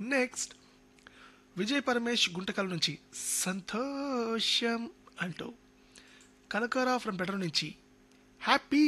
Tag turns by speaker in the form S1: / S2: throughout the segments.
S1: next Vijay Paramesh Guntakal నుంచి సంతోషం అంటూ కనకారావు ఫ్రమ్ బెటర్ నుంచి హ్యాపీ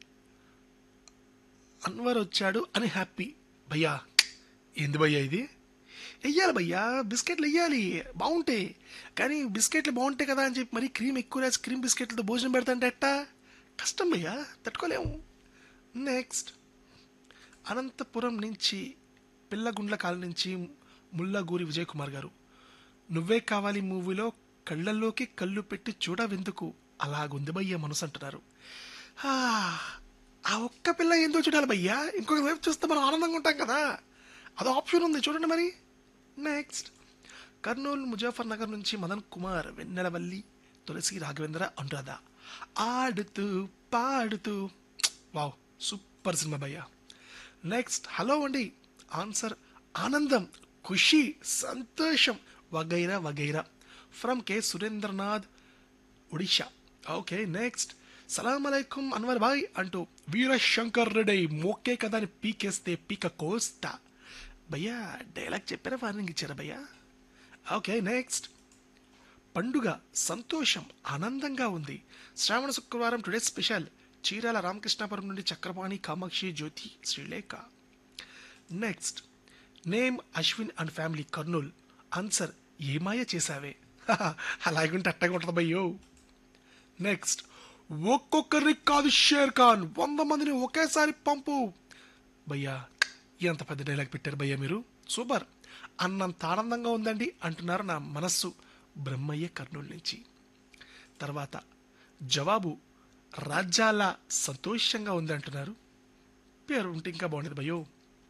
S1: అన్వర్ వచ్చాడు అని హ్యాపీ భయ్యా ఏంది భయ్యా ఇది వెయ్యాలి భయ్యా బిస్కెట్లు వెయ్యాలి బాగుంటాయి కానీ బిస్కెట్లు బాగుంటాయి కదా అని చెప్పి మరి క్రీమ్ ఎక్కువ రాసి క్రీమ్ బిస్కెట్లతో భోజనం పెడతాంటే ఎట్టా కష్టం భయ్యా తట్టుకోలేము నెక్స్ట్ అనంతపురం నుంచి పిల్లగుండ్ల కాలం నుంచి ముల్లగూరి విజయ్ కుమార్ గారు నువ్వే కావాలి మూవీలో కళ్ళల్లోకి కళ్ళు పెట్టి చూడవెందుకు అలాగుంది భయ్యా మనసు అంటున్నారు ఆ, ఆ ఒక్క పిల్ల ఏందో చూడాలి భయ్యా ఇంకొక వైపు చూస్తే మనం ఆనందంగా ఉంటాం కదా అదో ఆప్షన్ ఉంది చూడండి మరి నెక్స్ట్ కర్నూలు ముజాఫర్ నగర్ నుంచి మదన్ కుమార్ వెన్నెలవల్లి తులసి రాఘవేంద్ర అనురాధ ఆడుతూ పాడుతూ వావ్ సూపర్ సినిమా భయ్యా నెక్స్ట్ హలో అండి ఆన్సర్ ఆనందం ఖుషి సంతోషం వగైరా వగైరా from K Surendranath Odisha okay next సలాం అలైకుం అన్వర్ బాయ్ అంటూ వీరశంకర్ రెడ్డి మోకే కదా అని పీకేస్తే పీక కోస్తా భయ్యా డైలాగ్ చెప్పారా వార్నింగ్ ఇచ్చారా భయ్యా ఓకే నెక్స్ట్ పండుగ సంతోషం ఆనందంగా ఉంది శ్రావణ శుక్రవారం టుడే స్పెషల్ చీరాల రామకృష్ణాపురం నుండి Chakrapani Kamakshi Jyothi Srilekha next name Ashwin and family Kurnool answer Ye Maaya Chesave అలాగుంటే అట్టగా ఉంటుంది భయ్యో నెక్స్ట్ ఒక్కొక్కరికి కాదు షేర్ ఖాన్ వంద మందిని ఒకేసారి పంపు భయ్యా ఎంత పెద్ద డైలాగ్ పెట్టారు భయ్యా మీరు సూపర్ అన్నంత ఆనందంగా ఉందండి అంటున్నారు నా మనస్సు బ్రహ్మయ్య కర్నూలు నుంచి తర్వాత జవాబు రాజ్యాల సంతోషంగా ఉంది అంటున్నారు పేరు ఉంటే ఇంకా బాగుండేది భయ్యో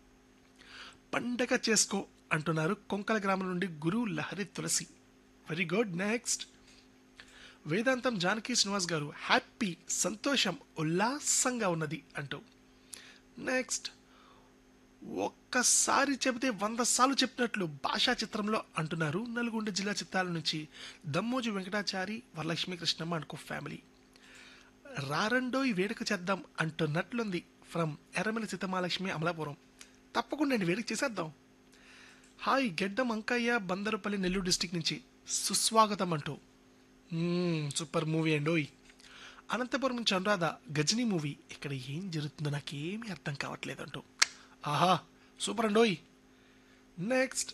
S1: పండగ చేసుకో అంటున్నారు కొంకల గ్రామం నుండి Guru Lahari Tulasi very good next Vedantam Janaki Srinivas గారు హ్యాపీ సంతోషం ఉల్లాసంగా ఉన్నది అంటూ నెక్స్ట్ ఒక్కసారి చెబితే వంద సార్లు చెప్పినట్లు భాషా చిత్రంలో అంటున్నారు నల్గొండ జిల్లా చిత్రాల నుంచి దమ్మోజు వెంకటాచారి వరలక్ష్మి కృష్ణమ్మ అనుకో ఫ్యామిలీ రారండో ఈ వేడుక చేద్దాం అంటున్నట్లుంది ఫ్రమ్ ఎర్రమల్లి సీతమాలక్ష్మి అమలాపురం తప్పకుండా అండి వేడుక చేసేద్దాం హాయ్ గెడ్డం అంకయ్య బందరుపల్లి నెల్లూరు డిస్టిక్ నుంచి సుస్వాగతం అంటూ మ్మ్, సూపర్ మూవీ అండి ఓయ్ అనంతపురం నుంచి అనురాధ గజనీ మూవీ ఇక్కడ ఏం జరుగుతుందో నాకేమీ అర్థం కావట్లేదు అంటూ ఆహా సూపర్ అండి ఓయ్ నెక్స్ట్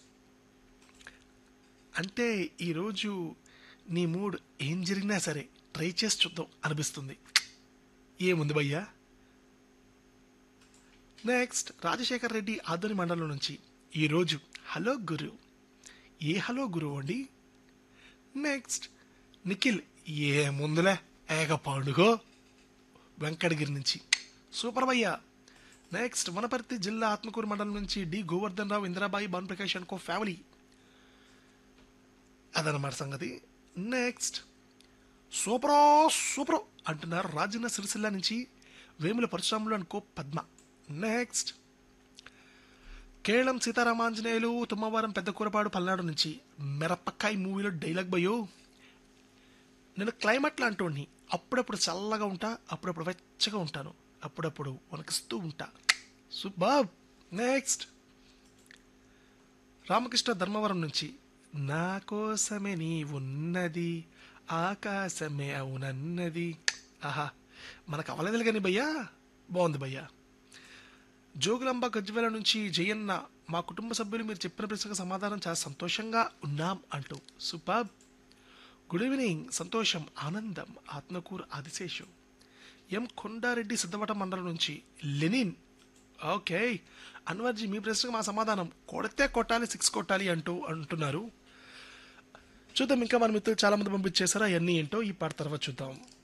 S1: అంటే ఈరోజు నీ మూడ్ ఏం జరిగినా సరే ట్రై చేసి చూద్దాం అనిపిస్తుంది ఏముంది భయ్యా నెక్స్ట్ రాజశేఖర్ రెడ్డి ఆదోని మండలం నుంచి ఈరోజు హలో గురు ఏ హలో గురు అండి నెక్స్ట్ నిఖిల్ ఏముందులే ఏక పండుగో వెంకటగిరి నుంచి సూపర్ భయ్యా నెక్స్ట్ వనపర్తి జిల్లా ఆత్మకూరు మండలం నుంచి డి గోవర్ధన్ రావు ఇందిరాబాయి భానుప్రకాష్ అనుకో ఫ్యామిలీ అదనమాట సంగతి నెక్స్ట్ సూపరో సూపరో అంటున్నారు రాజన్న సిరిసిల్ల నుంచి వేముల పరశురాములు అనుకో పద్మ నెక్స్ట్ కేళం సీతారామాంజనేయులు తుమ్మవారం పెద్ద కూరపాడు పల్నాడు నుంచి మిరపకాయ మూవీలో డైలాగ్ భయో నేను క్లైమేట్ లాంటి అప్పుడప్పుడు చల్లగా ఉంటా అప్పుడప్పుడు వెచ్చగా ఉంటాను అప్పుడప్పుడు వణికిస్తూ ఉంటా సూపర్ నెక్స్ట్ రామకృష్ణ ధర్మవరం నుంచి నా కోసమే నీ ఉన్నది ఆకాశమే అవునన్నది ఆహా మనకు అవ్వలేదు కానీ భయ్యా బాగుంది భయ్యా జోగులాంబ గజ్వేల నుంచి జయన్న మా కుటుంబ సభ్యులు మీరు చెప్పిన ప్రశ్నకు సమాధానం చాలా సంతోషంగా ఉన్నాం అంటూ సూపర్ గుడ్ ఈవినింగ్ సంతోషం ఆనందం ఆత్మకూర్ ఆదిశేషు ఎం కొండారెడ్డి సిద్ధవట మండలం నుంచి లెనిన్ ఓకే అన్వర్జీ మీ ప్రశ్నకు మా సమాధానం కొడితే కొట్టాలి సిక్స్ కొట్టాలి అంటూ అంటున్నారు చూద్దాం ఇంకా మన మిత్రులు చాలా మంది పంపించేశారు అవన్నీ ఏంటో ఈ పాట తర్వాత చూద్దాం